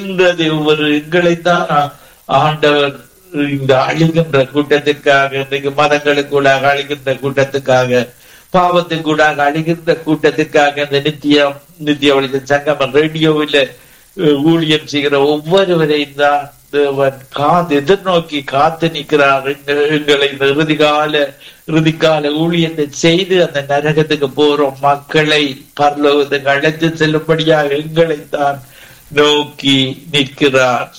அழிகின்றது ஒவ்வொரு எங்களைத்தான் ஆ- ஆண்டவர் இந்த அழிகின்ற கூட்டத்திற்காக இன்றைக்கு மதங்களுக்குள்ளாக அழிகின்ற கூட்டத்துக்காக பாவத்துக்கூடாக அழிகின்ற கூட்டத்திற்காக இந்த நித்தியம் நித்திய வழித்த சங்கமம் ரேடியோவில் அஹ், ஊழியம் செய்கிற ஒவ்வொருவரையும் தான் தேவன் காத்து எதிர்நோக்கி காத்து நிற்கிறார் எங்க- எங்களை இந்த இறுதிகால இறுதிக்கால ஊழியத்தை செய்து அந்த நரகத்துக்கு போறோம் மக்களை பரலோகத்துக்கு அழைத்து செல்லும்படியாக எங்களை தான் நோக்கி நிற்கிறார்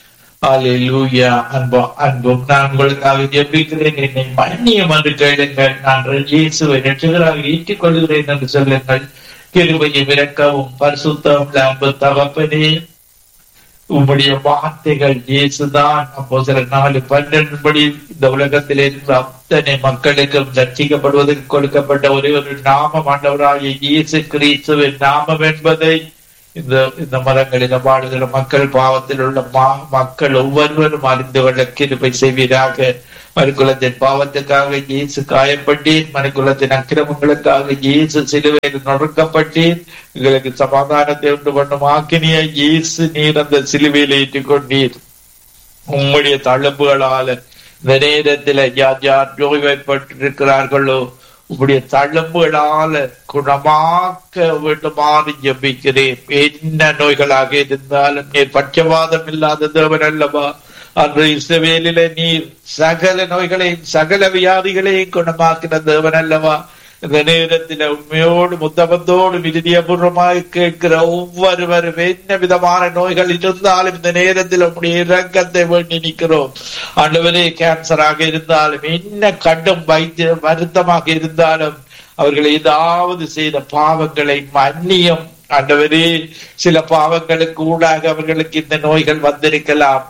அல்லேலூயா அன்பும் அன்பும் நான் உங்களுக்காக ஜெபிக்கிறேன் என்னை மன்னியம் என்று கேளுங்கள் நான் இயேசுவை ரட்சகராக ஏற்றுக் கொள்கிறேன் என்று சொல்லுங்கள் கிருபையை விளக்கவும் பரிசுத்தம் அன்பு தகப்பனே உம்முடைய வார்த்தைகள் இயேசுதான் அப்போ சில நாலு பன்னெண்டு படி இந்த உலகத்தில் இருக்கிற அத்தனை மக்களுக்கும் ரட்சிக்கப்படுவதற்கு கொடுக்கப்பட்ட ஒரே ஒரு நாமம் ஆண்டவராகிய இயேசு கிறிஸ்துவின் நாமம் என்பதை இந்த இந்த மதங்களில் வாழுகிற மக்கள் பாவத்தில் உள்ள மா- மக்கள் ஒவ்வொருவரும் அறிந்து கொள்ள கிருபை செய்வீராக மனுக்குலத்தின் பாவத்துக்காக இயேசு காயப்பட்டேன் மனுக்குலத்தின் அக்கிரமங்களுக்காக இயேசு சிலுவையில் நொறுக்கப்பட்டேன் எங்களுக்கு சமாதானத்தை உண்டு பண்ணும் ஆக்கினிய இயேசு நீர் அந்த சிலுவையில் ஏற்றுக் கொண்டீர் உம்முடைய தழும்புகளால இந்த நேரத்தில் யார் யார் நோய்வாய்ப்பட்டிருக்கிறார்களோ உம்முடைய தழும்புகளால குணமாக்க வேண்டுமாறு ஜெபிக்கிறேன் என்ன நோய்களாக இருந்தாலும் நீர் பட்சவாதம் இல்லாத தேவன் அல்லவா அன்று இஸ்ரவேலில நீர் சகல நோய்களையும் சகல வியாதிகளையும் குணமாக்கின தேவன் அல்லவா இந்த நேரத்தில் உண்மையோடு முத்தமத்தோடு விருதியபூர்வமாக கேட்கிற ஒவ்வொருவரும் என்ன விதமான நோய்கள் இருந்தாலும் இந்த நேரத்தில் உங்களுடைய இரக்கத்தை வேண்டி நிற்கிறோம் ஆண்டவரே கேன்சராக இருந்தாலும் என்ன கடும் வைத்திய வருத்தமாக இருந்தாலும் அவர்கள் ஏதாவது செய்த பாவங்களை மன்னியும் ஆண்டவரே சில பாவங்களுக்கு ஊடாக அவர்களுக்கு இந்த நோய்கள் வந்திருக்கலாம்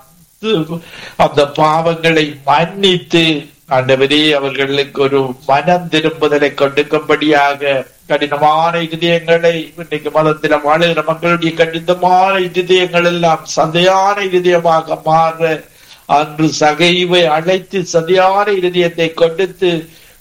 அந்த பாவங்களை மன்னித்து ஆண்டவரே அவர்களுக்கு ஒரு மனம் திரும்புதலை கொடுக்கும்படியாக கடினமான இதயங்களை இன்னைக்கு மதத்துல வாழுகிற மக்களுடைய கடினமான இதயங்கள் எல்லாம் சதையான இதயமாக மாற அன்று சகைவை அழைத்து சதையான இதயத்தை கொடுத்து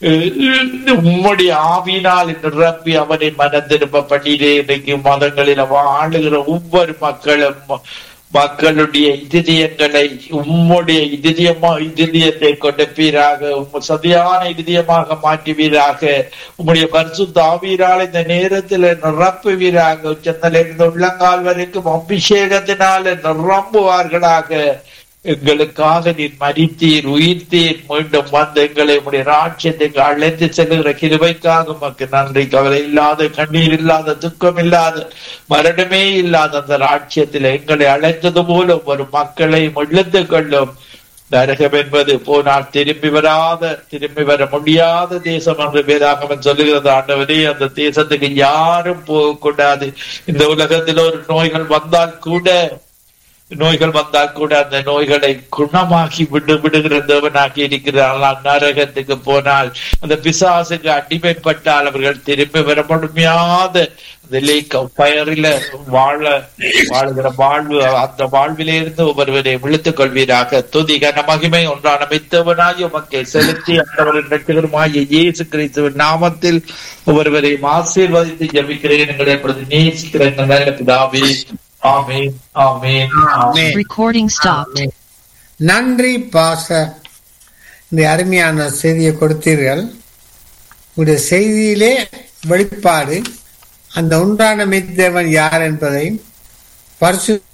உம்முடைய ஆவினால் நிரப்பி அவனை மனம் திரும்ப பண்ணிலே இன்னைக்கு மதங்களில வாழுகிற ஒவ்வொரு மக்களும் மக்களுடைய இதயங்களை உம்முடைய இதயமா இதயத்தை கொடுப்பீராக உம் சதியான இதயமாக மாற்றுவீராக உம்முடைய பரிசுத்த ஆவீரால் இந்த நேரத்தில் நிரப்புவீராக உச்சந்தலிருந்து உள்ளங்கால் வரைக்கும் அபிஷேகத்தினால நிரம்புவார்களாக எங்களுக்காக நீர் மறித்தீர் உயிர்த்தீர் மீண்டும் வந்து எங்களை உடைய ராட்சியத்துக்கு அழைத்து செல்லுகிற கிருபைக்காக உமக்கு நன்றி கவலை இல்லாத கண்ணீர் இல்லாத துக்கம் இல்லாத மரணமே இல்லாத அந்த ராட்சியத்தில் எங்களை அழைத்தது போல ஒரு மக்களை இழுத்து கொள்ளும் நரகம் என்பது போனால் திரும்பி வராத திரும்பி வர முடியாத தேசம் என்று வேதாகமன் சொல்லுகிறது ஆண்டவரே அந்த தேசத்துக்கு யாரும் போகக்கூடாது இந்த உலகத்தில் ஒரு நோய்கள் வந்தால் கூட நோய்கள் வந்தால் கூட அந்த நோய்களை குணமாக்கி விடு விடுகிற தேவனாக்கி இருக்கிறார்கள் நரகத்துக்கு போனால் அந்த பிசாசுக்கு அடிமைப்பட்டால் அவர்கள் திரும்பி வர முடியாத பயரில வாழ வாழுகிற வாழ்வு அந்த வாழ்விலே இருந்து ஒவ்வொருவரை விழுத்துக் கொள்வீராக துதிகன மகிமை ஒன்றான மித்தவனாய் உமக்கை செலுத்தி அந்தவரின் ரட்சகருமாய இயேசு கிறிஸ்துவின் நாமத்தில் ஒவ்வொருவரையும் ஆசீர்வதித்து ஜபிக்கிறேன் எங்களை இப்பொழுது நேசிக்கிறேன் நல்ல பிதாவே ஆமேன் ஆமேன் ஆமென். Recording stopped. நன்றி பாச இந்த அருமையான செய்தியை கொடுத்தீர்கள் உங்களுடைய செய்தியிலே வெளிப்பாடு அந்த உண்டான மெய்தேவன் யார் என்பதையும் பரிசு